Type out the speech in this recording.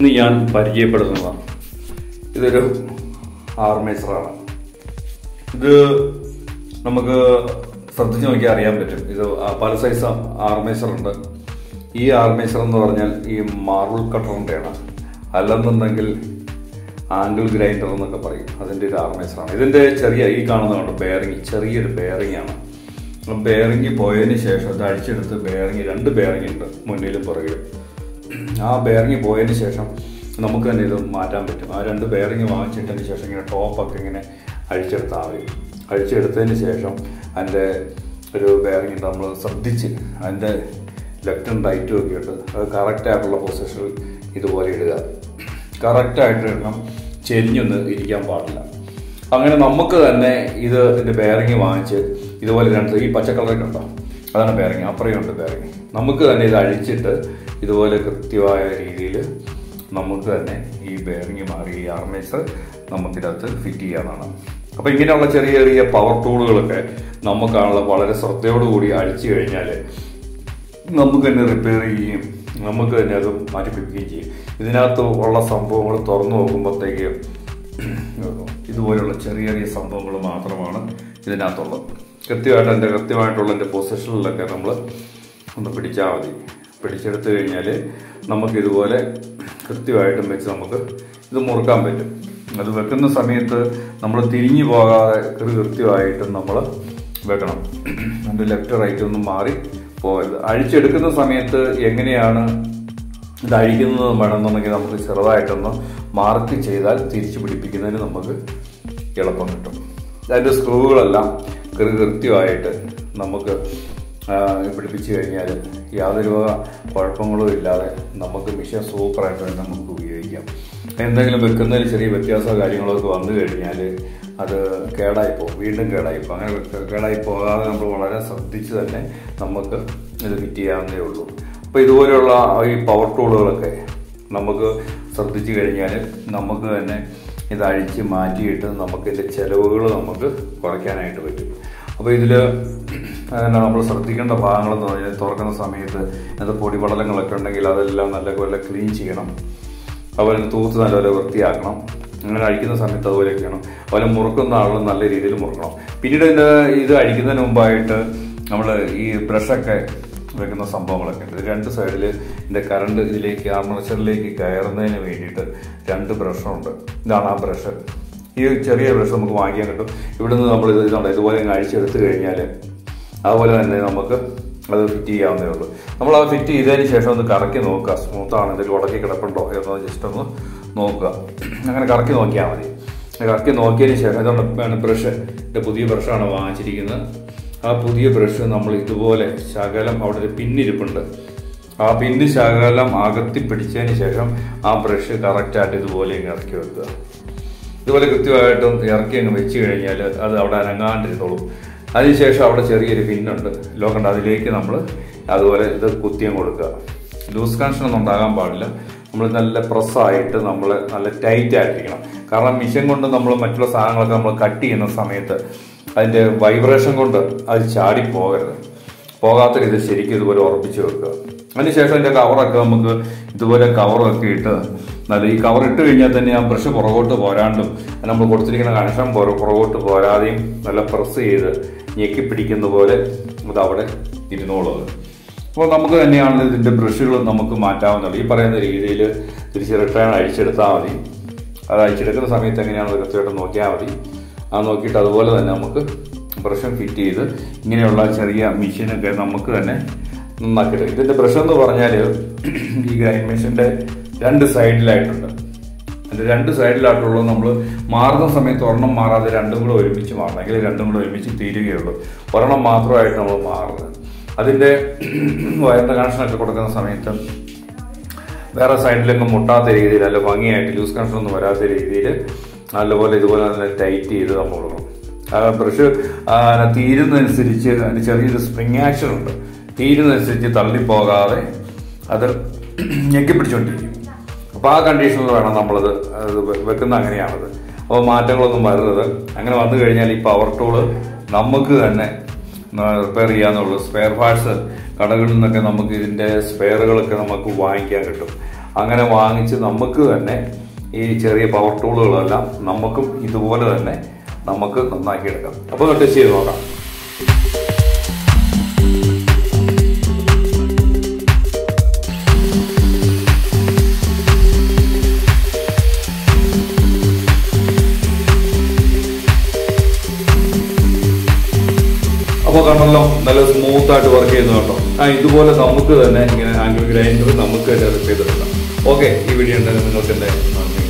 ഇന്ന് ഞാൻ പരിചയപ്പെടുത്തുന്നതാണ് ഇതൊരു ആർമേച്ചറാണ് ഇത് നമുക്ക് ശ്രദ്ധിച്ച് നോക്കിയാൽ അറിയാൻ പറ്റും ഇത് ആ പല സൈസ് ആർമേച്ചർ ഉണ്ട് ഈ ആർമേച്ചർ എന്ന് പറഞ്ഞാൽ ഈ മാർബിൾ കട്ടറിൻ്റെയാണ് അല്ലെന്നുണ്ടെങ്കിൽ ആംഗിൾ ഗ്രൈൻഡർ എന്നൊക്കെ പറയും അതിൻ്റെ ഒരു ആർമേച്ചറാണ് ഇതിൻ്റെ ചെറിയ ഈ കാണുന്നതുകൊണ്ട് ബെയറിങ് ചെറിയൊരു ബെയറിംഗ് ആണ് ബെയറിംഗ് പോയതിന് ശേഷം ഇത് അടിച്ചെടുത്ത് ബെയറിംഗ് രണ്ട് ബെയറിംഗ് ഉണ്ട് മുന്നിലും പുറകിലും ആ ബെയറിംഗ് പോയതിന് ശേഷം നമുക്ക് തന്നെ ഇത് മാറ്റാൻ പറ്റും ആ രണ്ട് ബെയറിംഗ് വാങ്ങിച്ചിട്ടതിന് ശേഷം ഇങ്ങനെ ടോപ്പൊക്കെ ഇങ്ങനെ അഴിച്ചെടുത്താൽ മതി അഴിച്ചെടുത്തതിന് ശേഷം അതിൻ്റെ ഒരു ബെയറിംഗ് നമ്മൾ ശ്രദ്ധിച്ച് അതിൻ്റെ ലെഫ്റ്റും റൈറ്റും ഒക്കെ ഇട്ട് അത് കറക്റ്റായിട്ടുള്ള പൊസിഷനിൽ ഇതുപോലെ ഇടുക കറക്റ്റായിട്ട് ഇടണം ചെരിഞ്ഞൊന്ന് ഇരിക്കാൻ പാടില്ല അങ്ങനെ നമുക്ക് തന്നെ ഇത് ഇതിൻ്റെ ബെയറിംഗ് വാങ്ങിച്ച് ഇതുപോലെ രണ്ട് ഈ പച്ച കളറൊക്കെ ഉണ്ടോ അതാണ് ബെയറിംഗ് അപ്പുറയുണ്ട് ബെയറിംഗ് നമുക്ക് തന്നെ ഇത് അഴിച്ചിട്ട് ഇതുപോലെ കൃത്യമായ രീതിയിൽ നമുക്ക് തന്നെ ഈ ബെയറിംഗ് മാറി ഈ ആർമേച്ചർ നമുക്കിനകത്ത് ഫിറ്റ് ചെയ്യാനാണ് അപ്പോൾ ഇങ്ങനെയുള്ള ചെറിയ ചെറിയ പവർ ടൂളുകളൊക്കെ നമുക്കാണുള്ള വളരെ ശ്രദ്ധയോടുകൂടി അഴിച്ചു കഴിഞ്ഞാൽ നമുക്ക് തന്നെ റിപ്പയർ ചെയ്യുകയും നമുക്ക് തന്നെ അത് മാറ്റിപ്പിക്കുകയും ചെയ്യും ഇതിനകത്ത് ഉള്ള സംഭവങ്ങൾ തുറന്നു നോക്കുമ്പോഴത്തേക്ക് ഇതുപോലുള്ള ചെറിയ ചെറിയ സംഭവങ്ങൾ മാത്രമാണ് ഇതിനകത്തുള്ളത് കൃത്യമായിട്ട് എൻ്റെ കൃത്യമായിട്ടുള്ള എൻ്റെ പൊസിഷനിലൊക്കെ നമ്മൾ ഒന്ന് പിടിച്ചാൽ മതി പിടിച്ചെടുത്ത് കഴിഞ്ഞാൽ നമുക്ക് ഇതുപോലെ കൃത്യമായിട്ടും വെച്ച് നമുക്ക് ഇത് മുറുക്കാൻ പറ്റും അത് വെക്കുന്ന സമയത്ത് നമ്മൾ തിരിഞ്ഞു പോകാതെ കൃ കൃത്യമായിട്ടും നമ്മൾ വെക്കണം അതിൻ്റെ ലെഫ്റ്റ് റൈറ്റ് ഒന്നും മാറി പോകരുത് അഴിച്ചെടുക്കുന്ന സമയത്ത് എങ്ങനെയാണ് ഇത് അഴിക്കുന്നത് വേണമെന്നുണ്ടെങ്കിൽ നമുക്ക് ചെറുതായിട്ടൊന്ന് മാർക്ക് ചെയ്താൽ തിരിച്ചു പിടിപ്പിക്കുന്നതിന് നമുക്ക് എളുപ്പം കിട്ടും അതിൻ്റെ സ്ക്രൂകളെല്ലാം കൃ കൃത്യമായിട്ട് നമുക്ക് ആ, പിടിപ്പിച്ച് കഴിഞ്ഞാൽ യാതൊരു വക കുഴപ്പങ്ങളും ഇല്ലാതെ നമുക്ക് മിഷൻ സൂപ്പറായിട്ട് തന്നെ നമുക്ക് ഉപയോഗിക്കാം എന്തെങ്കിലും വെക്കുന്നതിൽ ചെറിയ വ്യത്യാസമോ കാര്യങ്ങളൊക്കെ വന്നു കഴിഞ്ഞാൽ അത് കേടായി പോകും വീണ്ടും കേടായി പോകും അങ്ങനെ കേ- കേടായി പോകാതെ നമ്മൾ വളരെ ശ്രദ്ധിച്ച് തന്നെ നമുക്ക് ഇത് ഫിറ്റ് ചെയ്യാവുന്നതേ ഉള്ളൂ അപ്പോൾ ഇതുപോലെയുള്ള ഈ പവർ ടൂളുകളൊക്കെ നമുക്ക് ശ്രദ്ധിച്ചു കഴിഞ്ഞാൽ നമുക്ക് തന്നെ ഇത് അഴിച്ച് മാറ്റിയിട്ട് നമുക്ക് ഇതിൻ്റെ ചിലവുകൾ നമുക്ക് കുറയ്ക്കാനായിട്ട് പറ്റും അപ്പോൾ ഇതിൽ നമ്മൾ ശ്രദ്ധിക്കേണ്ട ഭാഗങ്ങളെന്ന് പറഞ്ഞാൽ തുറക്കുന്ന സമയത്ത് അത് പൊടിപടലങ്ങളൊക്കെ ഉണ്ടെങ്കിൽ അതെല്ലാം നല്ലപോലെ ക്ലീൻ ചെയ്യണം അതുപോലെ തന്നെ തൂത്ത് നല്ലപോലെ വൃത്തിയാക്കണം അങ്ങനെ അഴിക്കുന്ന സമയത്ത് അതുപോലെ ചെയ്യണം അതുപോലെ മുറുക്കുന്ന ആളുകൾ നല്ല രീതിയിൽ മുറുക്കണം പിന്നീട് ഇതിൻ്റെ ഇത് അഴിക്കുന്നതിന് മുമ്പായിട്ട് നമ്മൾ ഈ ബ്രഷൊക്കെ വെക്കുന്ന സംഭവങ്ങളൊക്കെ ഉണ്ട് രണ്ട് സൈഡിൽ ഇതിൻ്റെ കറണ്ട് ഇതിലേക്ക് ആർമേച്ചറിലേക്ക് കയറുന്നതിന് വേണ്ടിയിട്ട് രണ്ട് ബ്രഷുണ്ട് ഇതാണ് ആ ബ്രഷ് ഈ ചെറിയ ബ്രഷ് നമുക്ക് വാങ്ങിക്കാൻ കിട്ടും ഇവിടുന്ന് നമ്മൾ ഇത് ഇതുണ്ട് ഇതുപോലെ അങ്ങ് അഴിച്ചെടുത്ത് കഴിഞ്ഞാൽ അതുപോലെ തന്നെ നമുക്ക് അത് ഫിറ്റ് ചെയ്യാവുന്നേ ഉള്ളൂ നമ്മൾ അത് ഫിറ്റ് ചെയ്തതിന് ശേഷം ഒന്ന് കറക്കി നോക്കുക സ്മൂത്താണ് എന്തെങ്കിലും ഉടക്കി കിടപ്പുണ്ടോ എന്ന് ജസ്റ്റ് ഒന്ന് നോക്കുക അങ്ങനെ കറക്കി നോക്കിയാൽ മതി കറക്കി നോക്കിയതിന് ശേഷം ഇതാണ് ബ്രഷ് എൻ്റെ പുതിയ ബ്രഷാണ് വാങ്ങിച്ചിരിക്കുന്നത് ആ പുതിയ ബ്രഷ് നമ്മൾ ഇതുപോലെ ശകലം അവിടെ ഒരു പിന്നിരിപ്പുണ്ട് ആ പിന്ന് ശകലം അകത്തി പിടിച്ചതിന് ശേഷം ആ ബ്രഷ് കറക്റ്റായിട്ട് ഇതുപോലെ ഇങ്ങ് ഇറക്കി വെക്കുക ഇതുപോലെ കൃത്യമായിട്ടും ഇറക്കി അങ്ങ് വെച്ച് കഴിഞ്ഞാൽ അത് അവിടെ അനങ്ങാണ്ടിരുന്നോളും അതിനുശേഷം അവിടെ ചെറിയൊരു പിന്നുണ്ട് ലോക്കണ്ട് അതിലേക്ക് നമ്മൾ അതുപോലെ ഇത് കുത്തിയും കൊടുക്കുക ലൂസ് കണക്ഷൻ ഒന്നും ഉണ്ടാകാൻ പാടില്ല നമ്മൾ നല്ല പ്രസ്സായിട്ട് നമ്മൾ നല്ല ടൈറ്റ് ആയിട്ടിരിക്കണം കാരണം മിഷൻ കൊണ്ട് നമ്മൾ മറ്റുള്ള സാധനങ്ങളൊക്കെ നമ്മൾ കട്ട് ചെയ്യുന്ന സമയത്ത് അതിൻ്റെ വൈബ്രേഷൻ കൊണ്ട് അത് ചാടി പോകരുത് പോകാത്ത രീതിയിൽ ശരിക്കും ഇതുപോലെ ഉറപ്പിച്ച് വെക്കുക അതിനുശേഷം അതിൻ്റെ കവറൊക്കെ നമുക്ക് ഇതുപോലെ കവറൊക്കെ ഇട്ട് നല്ല ഈ കവർ ഇട്ട് കഴിഞ്ഞാൽ തന്നെ ആ ബ്രഷ് പുറകോട്ട് പോരാണ്ടും അത് നമ്മൾ കൊടുത്തിരിക്കുന്ന കണക്ഷൻ പുറ- പുറകോട്ട് പോരാതെയും നല്ല പ്രസ് ചെയ്ത് ഞെക്കി പിടിക്കുന്ന പോലെ അത് അവിടെ ഇരുന്നോളും അപ്പോൾ നമുക്ക് തന്നെയാണ് ഇതിൻ്റെ ബ്രഷുകൾ നമുക്ക് മാറ്റാവുന്നുള്ളൂ ഈ പറയുന്ന രീതിയിൽ തിരിച്ച് റിട്ടേൺ അഴിച്ചെടുത്താൽ മതി അത് അഴിച്ചെടുക്കുന്ന സമയത്ത് എങ്ങനെയാണെന്ന് കൃത്യമായിട്ട് നോക്കിയാൽ മതി ആ നോക്കിയിട്ട് അതുപോലെ തന്നെ നമുക്ക് ബ്രഷും ഫിറ്റ് ചെയ്ത് ഇങ്ങനെയുള്ള ചെറിയ മെഷീനൊക്കെ നമുക്ക് തന്നെ നന്നാക്കിയിട്ട് ഇതിൻ്റെ ബ്രഷ് എന്ന് പറഞ്ഞാൽ ഈ ഗ്രൈൻഡ് മെഷീൻ്റെ രണ്ട് സൈഡിലായിട്ടുണ്ട് അതിൻ്റെ രണ്ട് സൈഡിലായിട്ടുള്ളത് നമ്മൾ മാറുന്ന സമയത്ത് ഒരെണ്ണം മാറാതെ രണ്ടും കൂടെ ഒരുമിച്ച് മാറണം എങ്കിൽ രണ്ടും കൂടെ ഒരുമിച്ച് തീരുകയുള്ളൂ ഒരെണ്ണം മാത്രമായിട്ട് നമ്മൾ മാറുന്നത് അതിൻ്റെ വയറിൻ്റെ കണക്ഷനൊക്കെ കൊടുക്കുന്ന സമയത്ത് വേറെ സൈഡിലൊന്നും മുട്ടാത്ത രീതിയിൽ നല്ല ഭംഗിയായിട്ട് ലൂസ് കണക്ഷൻ ഒന്നും വരാത്ത രീതിയിൽ നല്ലപോലെ ഇതുപോലെ നല്ല ടൈറ്റ് ചെയ്ത് നമ്മൾ കൊടുക്കണം ആ ബ്രഷ് തീരുന്നതനുസരിച്ച് അതിന് ചെറിയൊരു സ്പ്രിങ് ആക്ഷൻ ഉണ്ട് തീരുന്നതനുസരിച്ച് തള്ളിപ്പോകാതെ അത് ഞെക്കി പിടിച്ചുകൊണ്ടിരിക്കും അപ്പോൾ ആ കണ്ടീഷനിൽ വേണം നമ്മളത് അത് വെ- വെക്കുന്ന അങ്ങനെയാണത് അപ്പോൾ മാറ്റങ്ങളൊന്നും വരുന്നത് അങ്ങനെ വന്നു കഴിഞ്ഞാൽ ഈ പവർ ടൂള് നമുക്ക് തന്നെ റിപ്പയർ ചെയ്യാന്നുള്ളൂ സ്പെയർ പാർട്സ് കടകളിൽ നിന്നൊക്കെ നമുക്ക് ഇതിൻ്റെ സ്പെയറുകളൊക്കെ നമുക്ക് വാങ്ങിക്കാൻ കിട്ടും അങ്ങനെ വാങ്ങിച്ച് നമുക്ക് തന്നെ ഈ ചെറിയ പവർ ടൂളുകളെല്ലാം നമുക്കും ഇതുപോലെ തന്നെ നമുക്ക് നന്നാക്കി എടുക്കാം അപ്പോൾ ടെസ്റ്റ് ചെയ്ത് നോക്കാം അപ്പോൾ കണ്ടല്ലോ നല്ല സ്മൂത്ത് ആയിട്ട് വർക്ക് ചെയ്യുന്നു കേട്ടോ ആ ഇതുപോലെ നമുക്ക് തന്നെ ഇങ്ങനെ ആംഗിൾ ഗ്രൈൻഡർ നമുക്ക് തന്നെ അത് ചെയ്തെടുക്കാം ഓക്കെ ഈ വീഡിയോ ഉണ്ടെങ്കിൽ നിങ്ങൾക്ക് എൻ്റെ നന്ദി